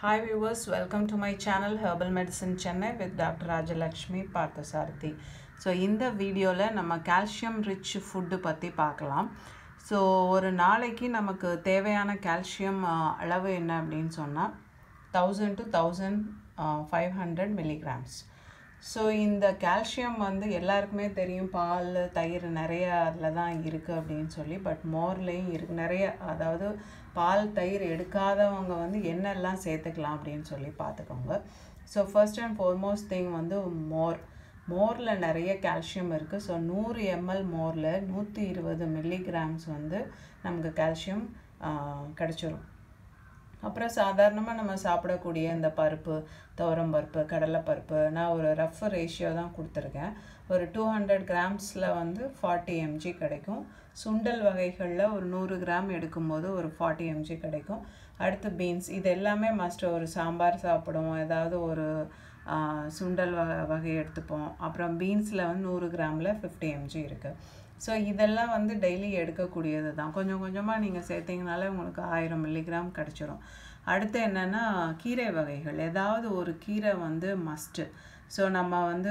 Hi viewers, welcome to my channel Herbal Medicine Chennai with Dr. Rajalakshmi Parthasarathy. So இந்த வீடியோவில் நம்ம calcium rich food பற்றி பார்க்கலாம் so ஒரு நாளைக்கு நமக்கு தேவையான கால்சியம் அளவு என்ன அப்படின்னு சொன்னால் thousand two thousand five hundred milligrams so இந்த கால்சியம் வந்து எல்லாருக்குமே தெரியும் பால் தயிர் நிறைய அதில் தான் இருக்குது அப்படின்னு சொல்லி பட் மோர்லேயும் இருக்குது நிறைய அதாவது பால் தயிர் எடுக்காதவங்க வந்து என்னெல்லாம் சேர்த்துக்கலாம் அப்படின்னு சொல்லி பார்த்துக்கோங்க so first and foremost thing வந்து மோர் மோரில் நிறைய கால்சியம் இருக்குது ஸோ நூறு எம்எல் மோரில் நூற்றி இருபது மில்லிகிராம்ஸ் வந்து நமக்கு கால்சியம் கிடச்சிரும் அப்புறம் சாதாரணமாக நம்ம சாப்பிடக்கூடிய இந்த பருப்பு துவரம் பருப்பு கடலைப்பருப்பு நான் ஒரு ரஃப் ரேஷியோ தான் கொடுத்துருக்கேன் ஒரு டூ ஹண்ட்ரட் கிராம்ஸில் வந்து ஃபார்ட்டி எம்ஜி கிடைக்கும் சுண்டல் வகைகளில் ஒரு நூறு கிராம் எடுக்கும்போது ஒரு ஃபார்ட்டி எம்ஜி கிடைக்கும் அடுத்து பீன்ஸ் இது எல்லாமே மஸ்ட் ஒரு சாம்பார் சாப்பிடுவோம் ஏதாவது ஒரு சுண்டல் வகை வகை எடுத்துப்போம் அப்புறம் பீன்ஸில் வந்து நூறு கிராமில் ஃபிஃப்டி எம்ஜி இருக்குது ஸோ இதெல்லாம் வந்து டெய்லி எடுக்கக்கூடியது தான் கொஞ்சம் கொஞ்சமாக நீங்கள் சேர்த்திங்கனாலே உங்களுக்கு ஆயிரம் மில்லிகிராம் கிடச்சிரும் அடுத்து என்னென்னா கீரை வகைகள் ஏதாவது ஒரு கீரை வந்து மஸ்ட்டு ஸோ நம்ம வந்து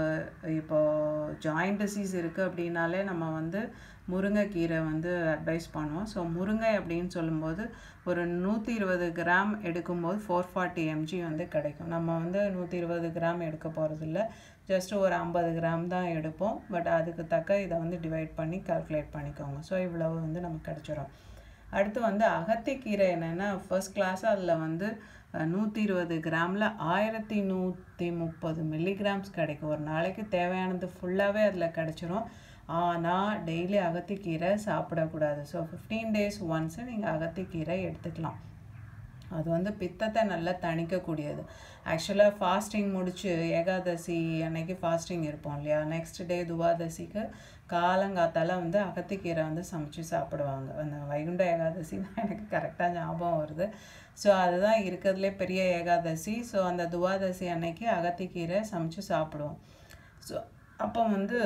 இப்போது ஜாயிண்ட் டிசீஸ் இருக்குது அப்படின்னாலே நம்ம வந்து முருங்கைக்கீரை வந்து அட்வைஸ் பண்ணுவோம் ஸோ முருங்கை அப்படின்னு சொல்லும்போது ஒரு நூற்றி இருபது கிராம் எடுக்கும்போது ஃபோர் ஃபார்ட்டி எம்ஜி வந்து கிடைக்கும் நம்ம வந்து நூற்றி இருபது கிராம் எடுக்க போகிறதில்ல ஜஸ்ட் ஒரு ஐம்பது கிராம் தான் எடுப்போம் பட் அதுக்கு தக்க இதை வந்து டிவைட் பண்ணி கால்குலேட் பண்ணிக்கோங்க ஸோ இவ்வளவு வந்து நமக்கு கிடச்சிரும் அடுத்து வந்து அகத்திக்கீரை என்னென்னா ஃபர்ஸ்ட் கிளாஸ் அதில் வந்து நூற்றி இருபது கிராமில் ஆயிரத்தி நூற்றி முப்பது மில்லிகிராம்ஸ் கிடைக்கும் ஒரு நாளைக்கு தேவையானது ஃபுல்லாகவே அதில் கிடச்சிரும் ஆனால் டெய்லி அகத்திக்கீரை சாப்பிடக்கூடாது ஸோ ஃபிஃப்டீன் டேஸ் ஒன்ஸு நீங்கள் அகத்திக்கீரை எடுத்துக்கலாம் அது வந்து பித்தத்தை நல்லா தணிக்கக்கூடியது ஆக்சுவலாக ஃபாஸ்டிங் முடித்து ஏகாதசி அன்னைக்கு ஃபாஸ்டிங் இருப்போம் இல்லையா நெக்ஸ்ட் டே துவாதசிக்கு காலங்காத்தால் வந்து அகத்திக்கீரை வந்து சமைச்சு சாப்பிடுவாங்க அந்த வைகுண்ட ஏகாதசி தான் எனக்கு கரெக்டாக ஞாபகம் வருது ஸோ அதுதான் இருக்கிறதுலே பெரிய ஏகாதசி ஸோ அந்த துவாதசி அன்னைக்கு அகத்திக்கீரை சமைச்சு சாப்பிடுவோம் ஸோ அப்போ வந்து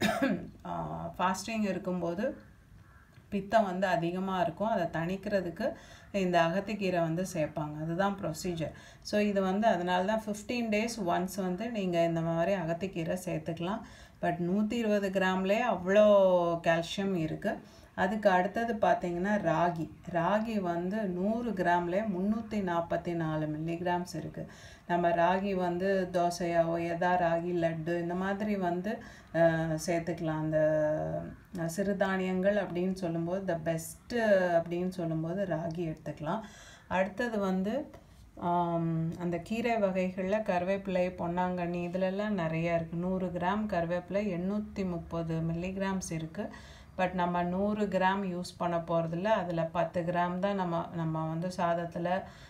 ஃபாஸ்டிங் இருக்கும்போது பித்தம் வந்து அதிகமாக இருக்கும் அதை தணிக்கிறதுக்கு இந்த அகத்திக்கீரை வந்து சேர்ப்பாங்க அதுதான் ப்ரொசீஜர் ஸோ இது வந்து அதனால தான் ஃபிஃப்டீன் டேஸ் ஒன்ஸ் வந்து நீங்கள் இந்த மாதிரி அகத்திக்கீரை சேர்த்துக்கலாம் பட் நூற்றி இருபது கிராம்லேயே அவ்வளோ கால்சியம் இருக்குது அதுக்கு அடுத்தது பார்த்திங்கன்னா ராகி ராகி வந்து நூறு கிராம்லேயே முந்நூற்றி நாற்பத்தி நாலு மில்லிகிராம்ஸ் இருக்குது நம்ம ராகி வந்து தோசையாவோ எதா ராகி லட்டு இந்த மாதிரி வந்து சேர்த்துக்கலாம் அந்த சிறுதானியங்கள் அப்படின்னு சொல்லும்போது த பெஸ்ட்டு அப்படின்னு சொல்லும்போது ராகி எடுத்துக்கலாம் அடுத்தது வந்து அந்த கீரை வகைகளில் கருவேப்பிலை பொன்னாங்கண்ணி இதிலெல்லாம் நிறையா இருக்குது நூறு கிராம் கருவேப்பிலை எண்ணூற்றி முப்பது மில்லிகிராம்ஸ் இருக்குது பட் நம்ம நூறு கிராம் யூஸ் பண்ண போகிறதில்ல அதில் பத்து கிராம் தான் நம்ம நம்ம வந்து சாதத்தில்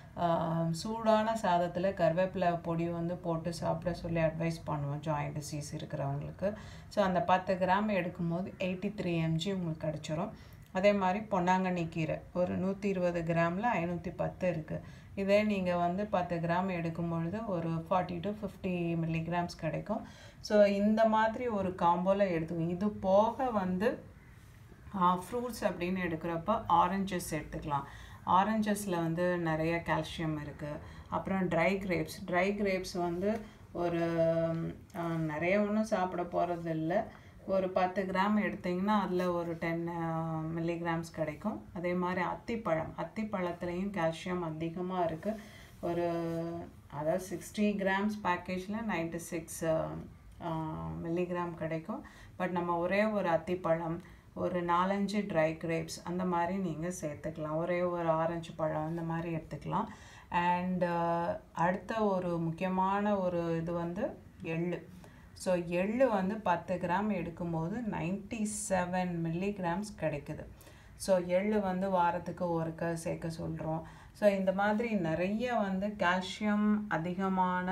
சூடான சாதத்தில் கருவேப்பிலை பொடி வந்து போட்டு சாப்பிட சொல்லி அட்வைஸ் பண்ணுவோம் ஜாயிண்ட் டிசீஸ் இருக்கிறவங்களுக்கு ஸோ அந்த பத்து கிராம் எடுக்கும்போது எயிட்டி த்ரீ எம்ஜி உங்களுக்கு கிடச்சிரும் அதே மாதிரி பொன்னாங்கண்ணி கீரை ஒரு நூற்றி இருபது கிராமில் ஐநூற்றி பத்து இருக்குது இதே நீங்கள் வந்து பத்து கிராம் எடுக்கும் பொழுது ஒரு ஃபார்ட்டி டு ஃபிஃப்டி மில்லிகிராம்ஸ் கிடைக்கும் ஸோ இந்த மாதிரி ஒரு காம்போவில் எடுத்துக்கோங்க இது போக வந்து ஃப்ரூட்ஸ் அப்படின்னு எடுக்கிறப்ப ஆரஞ்சஸ் எடுத்துக்கலாம் ஆரஞ்சஸில் வந்து நிறைய கால்சியம் இருக்குது அப்புறம் ட்ரை கிரேப்ஸ் ட்ரை கிரேப்ஸ் வந்து ஒரு நிறைய ஒன்றும் சாப்பிட போகிறது இல்லை ஒரு பத்து கிராம் எடுத்திங்கன்னா அதில் ஒரு டென் மில்லிகிராம்ஸ் கிடைக்கும் அதே மாதிரி அத்திப்பழம் அத்திப்பழத்துலேயும் கால்சியம் அதிகமாக இருக்குது ஒரு அதாவது சிக்ஸ்டி கிராம்ஸ் பேக்கேஜில் நைன்டி சிக்ஸ் மில்லிகிராம் கிடைக்கும் பட் நம்ம ஒரே ஒரு அத்திப்பழம் ஒரு நாலஞ்சு ட்ரை கிரேப்ஸ் அந்த மாதிரி நீங்கள் சேர்த்துக்கலாம் ஒரே ஒரு ஆரஞ்சு பழம் அந்த மாதிரி எடுத்துக்கலாம் அண்ட் அடுத்த ஒரு முக்கியமான ஒரு இது வந்து எள்ளு ஸோ எள்ளு வந்து பத்து கிராம் எடுக்கும்போது நைன்டி செவன் மில்லிகிராம்ஸ் கிடைக்குது ஸோ எள்ளு வந்து வாரத்துக்கு ஒருக்க சேர்க்க சொல்கிறோம் ஸோ இந்த மாதிரி நிறைய வந்து கால்சியம் அதிகமான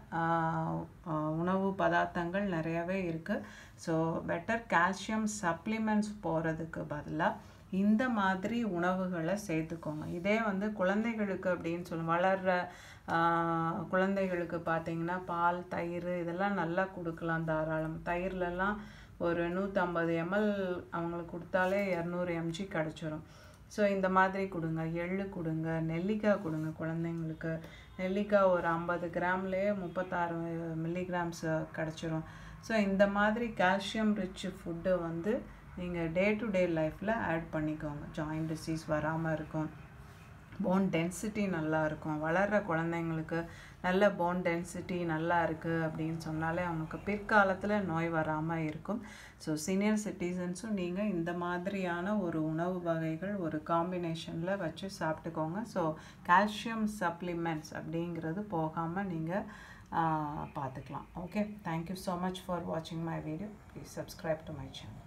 உணவு பதார்த்தங்கள் நிறையவே இருக்குது ஸோ பெட்டர் கால்சியம் சப்ளிமெண்ட்ஸ் போகிறதுக்கு பதிலாக இந்த மாதிரி உணவுகளை சேர்த்துக்கோங்க இதே வந்து குழந்தைகளுக்கு அப்படின்னு சொல்லி வளர்கிற குழந்தைகளுக்கு பார்த்திங்கன்னா பால் தயிர் இதெல்லாம் நல்லா கொடுக்கலாம் தாராளம் தயிர்லலாம் ஒரு நூற்றம்பது எம்எல் அவங்களுக்கு கொடுத்தாலே இரநூறு எம்ஜி கிடச்சிரும் ஸோ இந்த மாதிரி கொடுங்க எள்ளு கொடுங்க நெல்லிக்காய் கொடுங்க குழந்தைங்களுக்கு நெல்லிக்காய் ஒரு ஐம்பது கிராம்லேயே முப்பத்தாறு மில்லிகிராம்ஸ் கிடச்சிரும் ஸோ இந்த மாதிரி கால்சியம் ரிச் ஃபுட்டை வந்து நீங்கள் டே டு டே லைஃப்பில் ஆட் பண்ணிக்கோங்க ஜாயிண்ட் டிசீஸ் வராமல் இருக்கும் போன் டென்சிட்டி நல்லா இருக்கும் வளர்கிற குழந்தைங்களுக்கு நல்ல போன் டென்சிட்டி நல்லா இருக்குது அப்படின்னு சொன்னாலே அவங்களுக்கு பிற்காலத்தில் நோய் வராமல் இருக்கும் ஸோ சீனியர் சிட்டிசன்ஸும் நீங்கள் இந்த மாதிரியான ஒரு உணவு வகைகள் ஒரு காம்பினேஷனில் வச்சு சாப்பிட்டுக்கோங்க ஸோ கால்சியம் சப்ளிமெண்ட்ஸ் அப்படிங்கிறது போகாமல் நீங்கள் பார்த்துக்கலாம் okay thank you so much for வாட்சிங் my video please subscribe to my channel